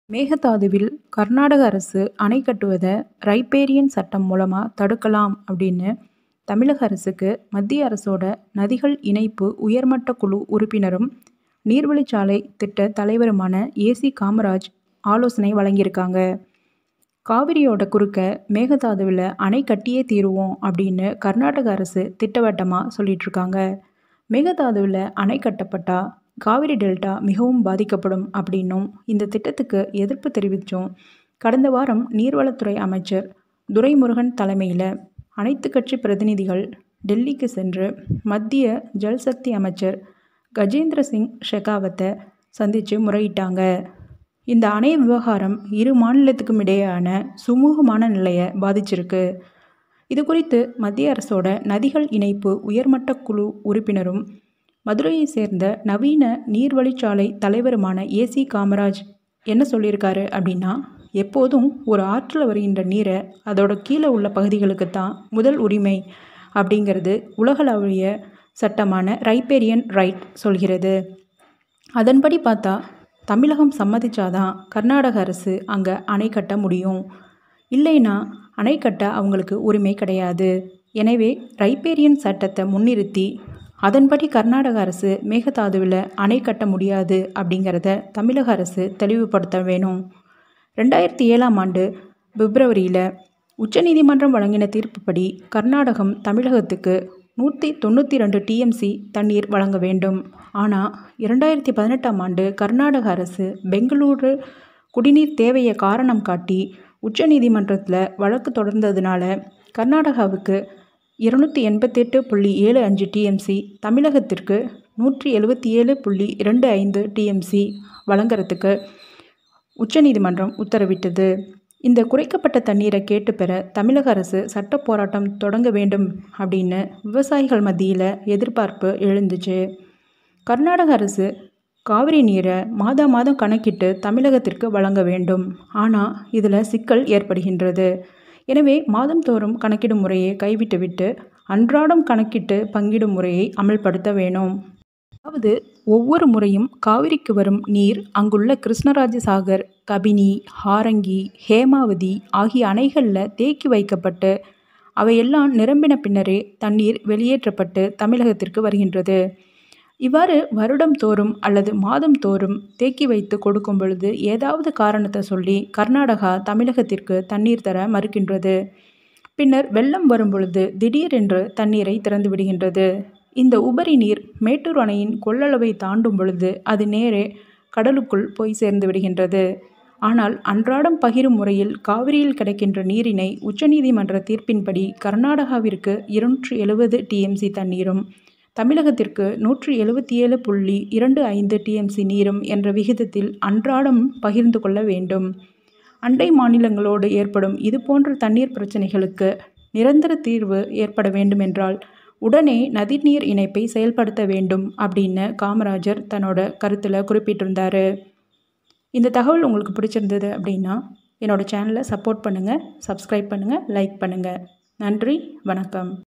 மேகதாதுவில் கர்நாடக அரசு அணை கட்டுவதை ரைப்பேரியன் சட்டம் மூலமா தடுக்கலாம் அப்படின்னு தமிழக அரசுக்கு மத்திய அரசோட நதிகள் இணைப்பு உயர்மட்ட குழு உறுப்பினரும் நீர்வழிச்சாலை திட்ட தலைவருமான ஏ. சி. காமராஜ் ஆலோசனை வழங்கியிருக்காங்க. காவிரியோட குறுக்க மேகதாதுவில் அணை கட்டியே தீருவோம் அப்படின்னு கர்நாடக அரசு திட்டவட்டமா சொல்லிட்டு இருக்காங்க. மேகதாதுவில் அணை கட்டப்பட்டா காவிரி டெல்டா மிகவும் பாதிக்கப்படும் அப்படின்னும் இந்த திட்டத்துக்கு எதிர்ப்பு தெரிவிச்சும் கடந்த வாரம் நீர்வளத்துறை அமைச்சர் துரைமுருகன் தலைமையில அனைத்துக் கட்சி பிரதிநிதிகள் டெல்லிக்கு சென்று மத்திய ஜல்சக்தி அமைச்சர் கஜேந்திர சிங் ஷெகாவத்தை சந்திச்சு முறையிட்டாங்க. இந்த அணை விவகாரம் இரு மாநிலத்துக்கும் இடையேயான சுமூகமான நிலையை பாதிச்சிருக்கு. இதுகுறித்து மத்திய அரசோட நதிகள் இணைப்பு உயர்மட்ட குழு உறுப்பினரும் மதுரையை சேர்ந்த நவீன நீர்வழிச்சாலை தலைவருமான ஏ. சி. காமராஜ் என்ன சொல்லியிருக்காரு அப்படின்னா எப்போதும் ஒரு ஆற்றுல வருகின்ற நீரை அதோட கீழே உள்ள பகுதிகளுக்கு தான் முதல் உரிமை அப்படிங்கிறது உலகளாவிய சட்டமான ரைப்பேரியன் ரைட் சொல்கிறது. அதன்படி பார்த்தா தமிழகம் சம்மதிச்சாதான் கர்நாடக அரசு அங்க அணை கட்ட முடியும். இல்லைனா அணை கட்ட அவங்களுக்கு உரிமை கிடையாது. எனவே ரைப்பேரியன் சட்டத்தை முன்னிறுத்தி அதன்படி கர்நாடக அரசு மேகதாதுவில் அணை கட்ட முடியாது அப்படிங்கிறத தமிழக அரசு தெளிவுபடுத்த வேணும். ரெண்டாயிரத்து ஏழாம் ஆண்டு பிப்ரவரியில உச்சநீதிமன்றம் வழங்கின தீர்ப்புப்படி கர்நாடகம் தமிழகத்துக்கு நூத்தி தொண்ணூத்திரண்டு டி. எம். சி. தண்ணீர் வழங்க வேண்டும். ஆனா இரண்டாயிரத்து பதினெட்டாம் ஆண்டு கர்நாடக அரசு பெங்களூரு குடிநீர் தேவையை காரணம் காட்டி உச்சநீதிமன்றத்துல வழக்கு தொடர்ந்ததுனால கர்நாடகாவுக்கு இருநூத்தி எண்பத்தெட்டு புள்ளி ஏழு அஞ்சு டி. எம். சி. தமிழகத்திற்கு நூற்றி எழுபத்தேழு புள்ளி இரண்டு ஐந்து டி. எம். சி. வழங்கறதுக்கு உச்சநீதிமன்றம் உத்தரவிட்டது. இந்த குறைக்கப்பட்ட தண்ணீரை கேட்டுப் பெற தமிழக அரசு சட்டப் போராட்டம் தொடங்க வேண்டும் அப்படின்னு விவசாயிகள் மத்தியில எதிர்பார்ப்பு எழுந்துச்சு. கர்நாடக அரசு காவிரி நீரை மாதா மாதம் கணக்கிட்டு தமிழகத்திற்கு வழங்க வேண்டும். ஆனா இதுல சிக்கல் ஏற்படுகின்றது. எனவே மாதம்தோறும் கணக்கிடும் முறையை கைவிட்டுவிட்டு அன்றாடம் கணக்கிட்டு பங்கிடும் முறையை அமல்படுத்த வேணும். அதாவது ஒவ்வொரு முறையும் காவிரிக்கு வரும் நீர் அங்குள்ள கிருஷ்ணராஜசாகர் கபினி ஹாரங்கி ஹேமாவதி ஆகிய அணைகள்ல தேக்கி வைக்கப்பட்டு அவையெல்லாம் நிரம்பின பின்னரே தண்ணீர் வெளியேற்றப்பட்டு தமிழகத்திற்கு வருகின்றது. இவ்வாறு வருடம் தோறும் அல்லது மாதம் தோறும் தேக்கி வைத்து கொடுக்கும் பொழுது ஏதாவது காரணத்தை சொல்லி கர்நாடகா தமிழகத்திற்கு தண்ணீர் தர மறுக்கின்றது. பின்னர் வெள்ளம் வரும் பொழுது திடீரென்று தண்ணீரை திறந்து விடுகின்றது. இந்த உபரி நீர் மேட்டூர் அணையின் கொள்ளளவை தாண்டும் பொழுது அது நேரே கடலுக்குள் போய் சேர்ந்து விடுகின்றது. ஆனால் அன்றாடம் பகிரும் முறையில் காவிரியில் கிடைக்கின்ற நீரினை உச்சநீதிமன்ற தீர்ப்பின்படி கர்நாடகாவிற்கு இருநூற்று எழுபது டி. எம். சி. தண்ணீரும் தமிழகத்திற்கு நூற்று எழுபத்தேழு புள்ளி இரண்டு ஐந்து டி. எம். சி. நீரும் என்ற விகிதத்தில் அன்றாடம் பகிர்ந்து கொள்ள வேண்டும். அண்டை மாநிலங்களோடு ஏற்படும் இதுபோன்ற தண்ணீர் பிரச்னைகளுக்கு நிரந்தர தீர்வு ஏற்பட வேண்டுமென்றால் உடனே நதிநீர் இணைப்பை செயல்படுத்த வேண்டும் அப்படின்னு காமராஜர் தன்னோட கருத்துல குறிப்பிட்டிருந்தாரு. இந்த தகவல் உங்களுக்கு பிடிச்சிருந்தது அப்படின்னா என்னோட சேனலை சப்போர்ட் பண்ணுங்க சப்ஸ்கிரைப் பண்ணுங்க லைக் பண்ணுங்க. நன்றி வணக்கம்.